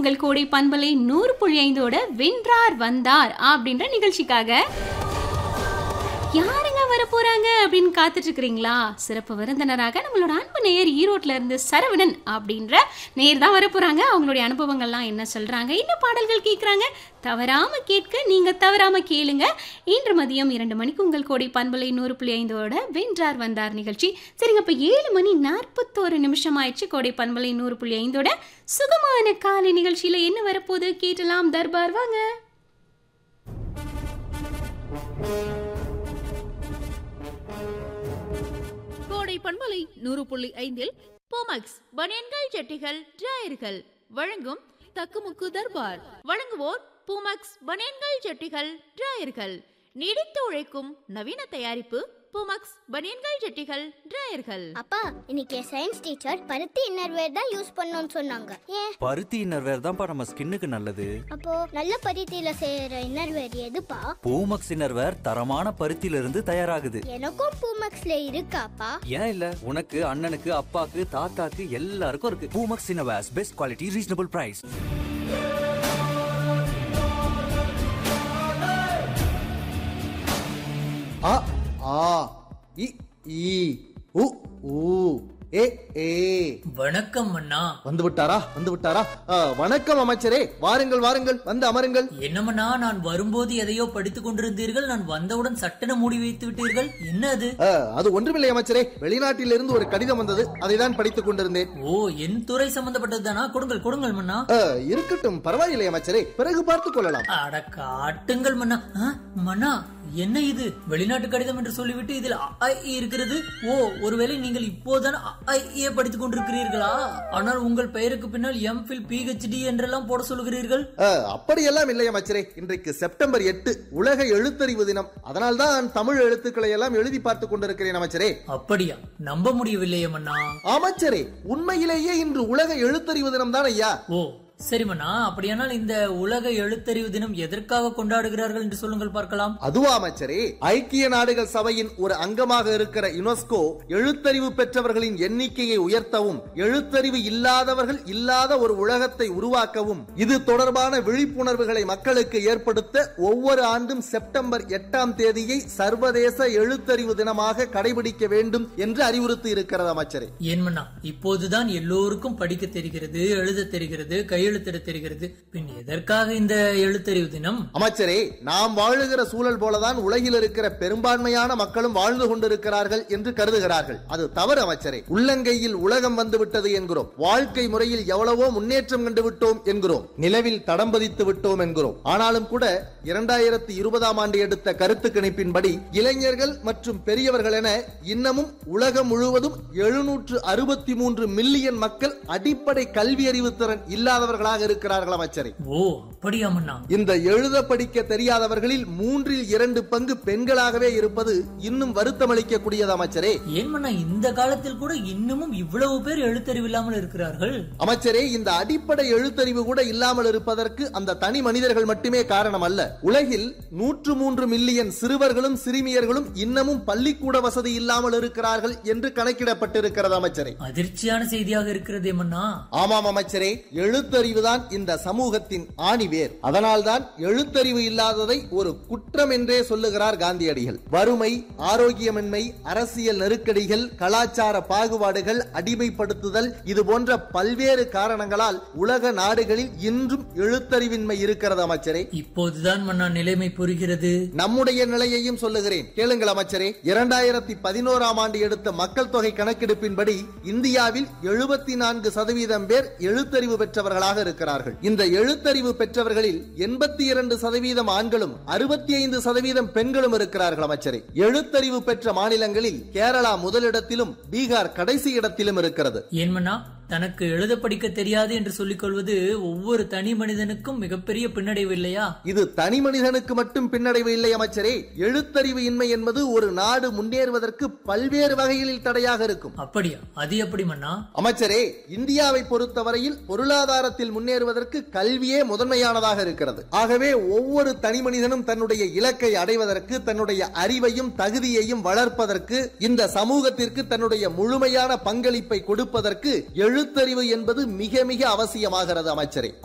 உங்கள் கோடை பண்பலை நூறு புள்ளி ஐந்தோட வென்றார் வந்தார் அப்படின்ற நிகழ்ச்சிக்காக யாருங்க வர போறாங்க அப்படின்னு காத்துட்டு இருக்கிறீங்களா சிறப்பு விருந்தினராக நம்மளோட அன்பு நேயர் ஈரோட்ல இருந்து சரவணன் அப்படின்ற நேயர் தான் வர போறாங்க அவங்களுடைய அனுபவங்கள்லாம் என்ன சொல்றாங்க என்ன பாடல்கள் கேட்குறாங்க தவறாம கேட்க நீங்க தவறாம கேளுங்க இன்று மதியம் இரண்டு மணிக்கு உங்கள் கோடை பண்பலை நூறு புள்ளி ஐந்தோட வென்றார் வந்தார் நிகழ்ச்சி சரிங்க இப்போ ஏழு மணி நாற்பத்தோரு நிமிஷம் ஆயிடுச்சு கோடை பண்பலை நூறு புள்ளி ஐந்தோட சுகமான காலை நிகழ்ச்சியில என்ன வரப்போகுது கேட்டலாம் தர்பார் வாங்க கோடை பண்பலை நூறு புள்ளி ஐந்தில் போமக்ஸ் பனியன்கள் ஜட்டிகள் டிராயர்கள் வழங்கும் தக்குமுக்கு தர்பார் வழங்குவோர் பூமக்ஸ் பனியன்கள் ஜட்டிகள் டிராயர்கள் நீடித்து உழைக்கும் நவீன தயாரிப்பு பூமக்ஸ் பனியன்கள் ஜட்டிகள் டிராயர்கள் அப்பா இன்னைக்கு சயின்ஸ் டீச்சர் பருத்தி இன்னர்வேர் தான் யூஸ் பண்ணணும்னு சொன்னாங்க ஏன் பருத்தி இன்னர்வேர் தான்ப்பா நம்ம ஸ்கின்னுக்கு நல்லது அப்போ நல்ல பருத்தியில செய்யற இன்னர்வேர் எதுப்பா பூமக்ஸ் இன்னர்வேர் தரமான பருத்தியில இருந்து தயாராகுது எனக்கும் பூமக்ஸ்ல இருக்காப்பா ஏன் இல்ல உனக்கு அண்ணனுக்கு அப்பாக்கு தாத்தாக்கு எல்லாருக்கும் இருக்கு Poomex innerwears best quality reasonable price அ ஆ இ ஈ உ ஊ ஏ ஏ வணக்கம் அண்ணா வந்து விட்டாரா வந்து விட்டாரா ஆ, வணக்கம் அமைச்சரே வாருங்கள் வாருங்கள் வந்து அமருங்கள் என்னமண்ணா நான் வரும்போது எதையோ படித்துக் கொண்டிருந்தீர்கள் நான் வந்தவுடன் சட்டென மூடி வைத்து விட்டீர்கள் என்ன அது ஆ, அது ஒன்றுமில்லை அமைச்சரே வெளிநாட்டிலிருந்து ஒரு கடிதம் வந்தது அதை தான் படித்துக் கொண்டிருந்தேன் ஓ என் துறை சம்பந்தப்பட்டதுதானா கொடுங்கள் கொடுங்கள் மன்னா ஆ, இருக்கட்டும் பரவாயில்லை அமைச்சரே பிறகு பார்த்துக் கொள்ளலாம் அட காட்டுங்கள் மன்னா ஆ, மன்னா என்ன இது வெளிநாட்டு கடிதம் என்று சொல்லிவிட்டு இதில் அ, ஐ, இ இருக்கிறது ஓ ஒருவேளை நீங்கள் இப்போதுதான் அ, ஐ, ஏ படித்துக் கொண்டிருக்கிறீர்களா ஆனால் உங்கள் பெயருக்கு பின்னால் எம்ஃபில் பிஹெச்டி என்றெல்லாம் போட சொல்கிறீர்கள் ஆ, அப்படியெல்லாம் இல்லை அமைச்சரே இன்றைக்கு செப்டம்பர் எட்டு உலக எழுத்தறிவு தினம் அதனால் தான் தமிழ் எழுத்துக்களை எல்லாம் எழுதி பார்த்துக் கொண்டிருக்கிறேன் அமைச்சரே அப்படியா நம்ப முடியவில்லையே மன்னா அமைச்சரே உண்மையிலேயே இன்று உலக எழுத்தறிவு தினம் தான் ஐயா ஓ சரி மன்னா அப்படியானால் இந்த உலக எழுத்தறிவு தினம் எதற்காக கொண்டாடுகிறார்கள் என்று சொல்லுங்கள் பார்க்கலாம் அதுவா அமைச்சரே ஐக்கிய நாடுகள் சபையின் ஒரு அங்கமாக இருக்கிற யுனெஸ்கோ எழுத்தறிவு பெற்றவர்களின் எண்ணிக்கையை உயர்த்தவும் எழுத்தறிவு இல்லாதவர்கள் இல்லாத ஒரு உலகத்தை உருவாக்கவும் இது தொடர்பான விழிப்புணர்வுகளை மக்களுக்கு ஏற்படுத்த ஒவ்வொரு ஆண்டும் செப்டம்பர் எட்டாம் தேதியை சர்வதேச எழுத்தறிவு தினமாக கடைபிடிக்க வேண்டும் என்று அறிவுறுத்தி இருக்கிறது அமைச்சரே ஏன் மன்னா இப்போதுதான் எல்லோருக்கும் படிக்க தெரிகிறது எழுத தெரிகிறது கையெழுத்திட தெரிகிறது பின் எதற்காக இந்த எழுத்தறிவு தினம் அமைச்சரே நாம் வாழுகிற சூழல் போலதான் உலகில் இருக்கிற பெரும்பான்மையான மக்களும் வாழ்ந்து கொண்டிருக்கிறார்கள் என்று கருதுகிறார்கள் அது தவறு அமைச்சரே உள்ளங்கையில் உலகம் வந்து விட்டது என்கிறோம் வாழ்க்கை முறையில் எவ்வளவோ முன்னேற்றம் கண்டு விட்டோம் என்கிறோம் நிலவில் தடம் பதித்து விட்டோம் என்கிறோம் ஆனாலும் கூட இரண்டாயிரத்தி இருபதாம் ஆண்டு எடுத்த கருத்து கணிப்பின்படி இளைஞர்கள் மற்றும் பெரியவர்கள் என இன்னமும் உலகம் முழுவதும் எழுநூற்று அறுபத்தி மூன்று மில்லியன் மக்கள் அடிப்படை கல்வி அறிவு திறன் இல்லாதவர்களாக இருக்கிறார்கள் அமைச்சரே ஓ அப்படியா மன்னா இந்த எழுத படிக்க தெரியாதவர்களில் மூன்றில் இரண்டு பங்கு பெண்களாகவே இருப்பது இன்னும் வருத்தமளிக்கக்கூடியது அமைச்சரே ஏன் மன்னா இந்த காலத்தில் கூட இன்னமும் இவ்வளவு பேர் எழுத்தறிவு இல்லாமல் இருக்கிறார்கள் அமைச்சரே இந்த அடிப்படை எழுத்தறிவு கூட இல்லாமல் இருப்பதற்கு அந்த தனி மனிதர்கள் மட்டுமே காரணம் அல்ல உலகில் நூற்று மூன்று மில்லியன் சிறுவர்களும் சிறுமியர்களும் இன்னமும் பள்ளிக்கூட வசதி இல்லாமல் இருக்கிறார்கள் என்று கணக்கிடப்பட்டிருக்கிறது அமைச்சரே அதிர்ச்சியான செய்தியாக இருக்கிறதே மன்னா ஆமாம் அமைச்சரே எழுத்தறிவுதான் இந்த சமூகத்தின் ஆணிவேர் அதனால்தான் எழுத்தறிவு இல்லாததை ஒரு குற்றம் என்றே சொல்லுகிறார் காந்தியடிகள் வறுமை ஆரோக்கியமின்மை அரசியல் நெருக்கடிகள் கலாச்சார பாகுபாடுகள் அடிமைப்படுத்துதல் இது போன்ற பல்வேறு காரணங்களால் உலக நாடுகளில் இன்றும் எழுத்தறிவின்மை இருக்கிறது அமைச்சரே இப்போதுதான் மன்னா நிலைமை புரிகிறது நம்முடைய நிலையையும் சொல்லுகிறேன் கேளுங்கள் அமைச்சரே இரண்டாயிரத்தி பதினோராம் ஆண்டு எடுத்த மக்கள் தொகை கணக்கெடுப்பின்படி இந்தியாவில் எழுபத்தி நான்கு சதவீதம் பேர் எழுத்தறிவு பெற்றவர்களாக இருக்கிறார்கள் இந்த எழுத்தறிவு பெற்றவர்களில் எண்பத்தி இரண்டு சதவீதம் ஆண்களும் அறுபத்தி ஐந்து சதவீதம் பெண்களும் இருக்கிறார்கள் அமைச்சரே எழுத்தறிவு பெற்ற மாநிலங்களில் கேரளா முதலிடத்திலும் பீகார் கடைசி இடத்திலும் இருக்கிறது ஏன் மன்னா தனக்கு எழுத படிக்க தெரியாது என்று சொல்லிக் கொள்வது ஒவ்வொரு தனி மனிதனுக்கும் மிகப்பெரிய பின்னடைவு இல்லையா இது தனி மனிதனுக்கு மட்டும் பின்னடைவு இல்லை அமைச்சரே எழுத்தறிவு இன்மை என்பது ஒரு நாடு முன்னேறுவதற்கு பல்வேறு வகைகளில் தடையாக இருக்கும் அப்படியா அது எப்படி மன்னா அமைச்சரே இந்தியாவை பொறுத்தவரையில் பொருளாதாரத்தில் முன்னேறுவதற்கு கல்வியே முதன்மையானதாக இருக்கிறது ஆகவே ஒவ்வொரு தனி மனிதனும் தன்னுடைய இலக்கை அடைவதற்கு தன்னுடைய அறிவையும் தகுதியையும் வளர்ப்பதற்கு இந்த சமூகத்திற்கு தன்னுடைய முழுமையான பங்களிப்பை கொடுப்பதற்கு எழுத்தறிவு என்பது மிக மிக அவசியமாகிறது அமைச்சரே